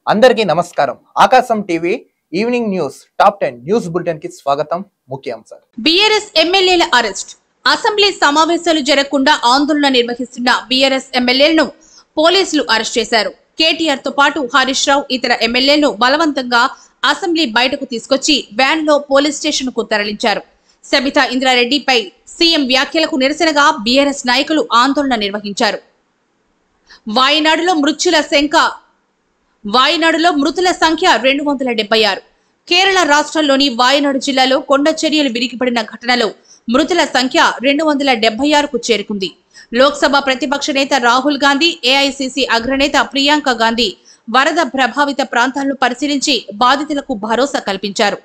అందరికీ నమస్కారం Aakasam TV evening news top ten news bulletin కి స్వాగతం ముఖ్యాంశాలు బీఆర్ఎస్ ఎమ్మెల్యేల అరెస్ట్ అసెంబ్లీ సమావేశాలు జరగకుండా ఆందోళన నిర్వహిస్తున్న బీఆర్ఎస్ ఎమ్మెల్యేలను పోలీసులు అరెస్ట్ చేశారు కేటీఆర్ తో పాటు హరీష్ రావు ఇతర ఎమ్మెల్యేలను బలవంతంగా అసెంబ్లీ బయటకు తీసుకొచ్చి వ్యాన్ లో పోలీస్ స్టేషన్ కు తరలించారు సబితా ఇంద్రారెడ్డిపై సీఎం వ్యాఖ్యలకు నిరసనగా బీఆర్ఎస్ నాయకులు ఆందోళన నిర్వహించారు వాయనాడులో మృత్యుల శంక వాయనాడులో మృతుల సంఖ్య రెండు వందల డెబ్బై ఆరు కేరళ రాష్ట్రంలోని వాయనాడు జిల్లాలో కొండ చర్యలు విరిగిపడిన ఘటనలో మృతుల సంఖ్య రెండు వందల డెబ్బై ఆరుకు చేరుకుంది లోక్సభ ప్రతిపక్ష నేత రాహుల్ గాంధీ ఏఐసిసి అగ్రనేత ప్రియాంక గాంధీ వరద ప్రభావిత ప్రాంతాలను పరిశీలించి బాధితులకు భరోసా కల్పించారు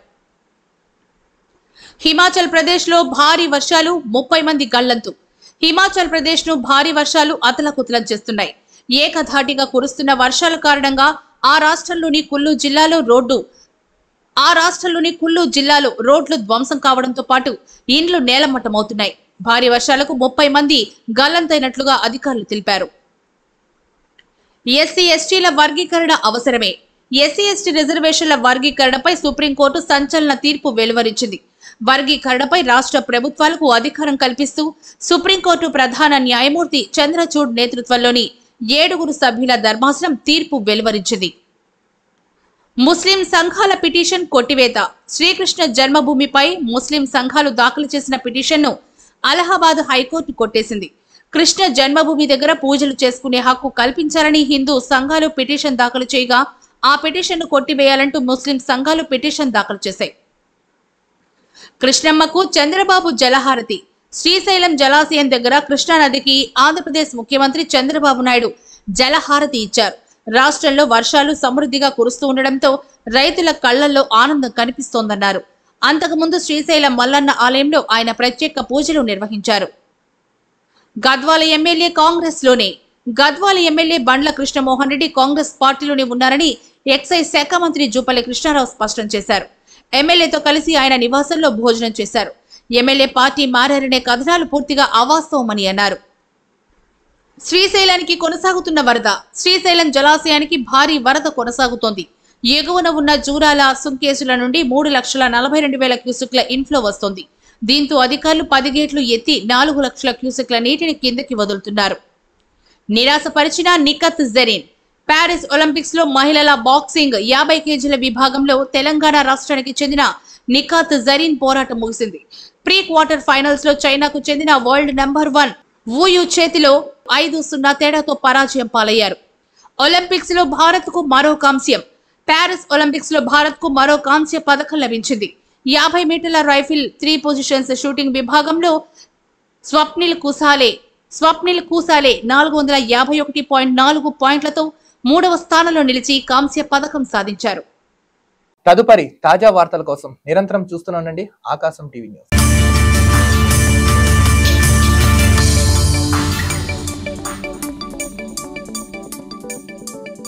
హిమాచల్ ప్రదేశ్ లో భారీ వర్షాలు ముప్పై మంది గల్లంతు హిమాచల్ ప్రదేశ్ ను భారీ వర్షాలు అతలకుతలం చేస్తున్నాయి ఏకధాటిగా కురుస్తున్న వర్షాల కారణంగా ఆ రాష్ట్రంలోని కుల్లు జిల్లాలో రోడ్డు ఆ రాష్ట్రంలోని కుల్లు జిల్లాలో రోడ్లు ధ్వంసం కావడంతో పాటు ఇండ్లు నేలమట్టమవుతున్నాయి భారీ వర్షాలకు ముప్పై మంది గల్లంతైనట్లుగా అధికారులు తెలిపారు ఎస్సీ ఎస్టీల వర్గీకరణ అవసరమే ఎస్సీ ఎస్టీ రిజర్వేషన్ల వర్గీకరణపై సుప్రీంకోర్టు సంచలన తీర్పు వెలువరించింది వర్గీకరణపై రాష్ట్ర ప్రభుత్వాలకు అధికారం కల్పిస్తూ సుప్రీంకోర్టు ప్రధాన న్యాయమూర్తి చంద్రచూడ్ నేతృత్వంలోని ఏడుగురు సభ్యుల ధర్మాసనం తీర్పు వెలువరించింది ముస్లిం సంఘాల పిటిషన్ కొట్టివేత శ్రీకృష్ణ జన్మభూమిపై ముస్లిం సంఘాలు దాఖలు చేసిన పిటిషన్ను అలహాబాద్ హైకోర్టు కొట్టేసింది కృష్ణ జన్మభూమి దగ్గర పూజలు చేసుకునే హక్కు కల్పించాలని హిందూ సంఘాలు పిటిషన్ దాఖలు చేయగా ఆ పిటిషన్ను కొట్టివేయాలంటూ ముస్లిం సంఘాలు పిటిషన్ దాఖలు చేశాయి కృష్ణమ్మకు చంద్రబాబు జలహారతి శ్రీశైలం జలాశయం దగ్గర కృష్ణానదికి ఆంధ్రప్రదేశ్ ముఖ్యమంత్రి చంద్రబాబు నాయుడు జలహారతి ఇచ్చారు రాష్ట్రంలో వర్షాలు సమృద్ధిగా కురుస్తూ ఉండడంతో రైతుల కళ్లల్లో ఆనందం కనిపిస్తోందన్నారు అంతకుముందు శ్రీశైలం మల్లన్న ఆలయంలో ఆయన ప్రత్యేక పూజలు నిర్వహించారు గద్వాల ఎమ్మెల్యే కాంగ్రెస్ లోనే గద్వాల ఎమ్మెల్యే బండ్ల కృష్ణమోహన్ రెడ్డి కాంగ్రెస్ పార్టీలోనే ఉన్నారని ఎక్సైజ్ శాఖ మంత్రి జూపల్లి కృష్ణారావు స్పష్టం చేశారు ఎమ్మెల్యేతో కలిసి ఆయన నివాసంలో భోజనం చేశారు ఎమ్మెల్యే పార్టీ మారారనే కథనాలు పూర్తిగా అవాస్తవమని అన్నారు శ్రీశైలానికి కొనసాగుతున్న వరద శ్రీశైలం జలాశయానికి భారీ వరద కొనసాగుతోంది ఎగువన ఉన్న జూరాల సుంకేసుల నుండి మూడు లక్షల నలభై రెండు వేల క్యూసెక్ల ఇన్ఫ్లో వస్తోంది దీంతో అధికారులు పది గేట్లు ఎత్తి నాలుగు లక్షల క్యూసెక్ల నీటిని కిందకి వదులుతున్నారు నిరాశపరిచిన నిఖత్ జరీన్ ప్యారిస్ ఒలింపిక్స్ లో మహిళల బాక్సింగ్ యాభై కేజీల విభాగంలో తెలంగాణ రాష్ట్రానికి చెందిన నిఖత్ జరీన్ పోరాటం ముగిసింది ప్రీ క్వార్టర్ ఫైనల్స్ లో చైనాకు చెందిన వరల్డ్ నెంబర్ వన్ వూయు చేతిలో ఐదు సున్నా తేడాతో పరాజయం పాలయ్యారు ఒలింపిక్స్ లో భారత్ కు మరో కాంస్యం ప్యారిస్ ఒలింపిక్స్ లో భారత్ కు మరో కాంస్య పథకం లభించింది యాభై మీటర్ల రైఫిల్ త్రీ పొజిషన్స్ షూటింగ్ విభాగంలో స్వప్నిల్ కుసాలే స్వప్నిల్ కూసాలే నాలుగు వందల యాభై ఒకటి పాయింట్ నాలుగు పాయింట్లతో మూడవ స్థానంలో నిలిచి కాంస్య పథకం సాధించారు తదుపరి తాజా వార్తల కోసం నిరంతరం చూస్తూనే ఉండండి ఆకాశం టీవీ న్యూస్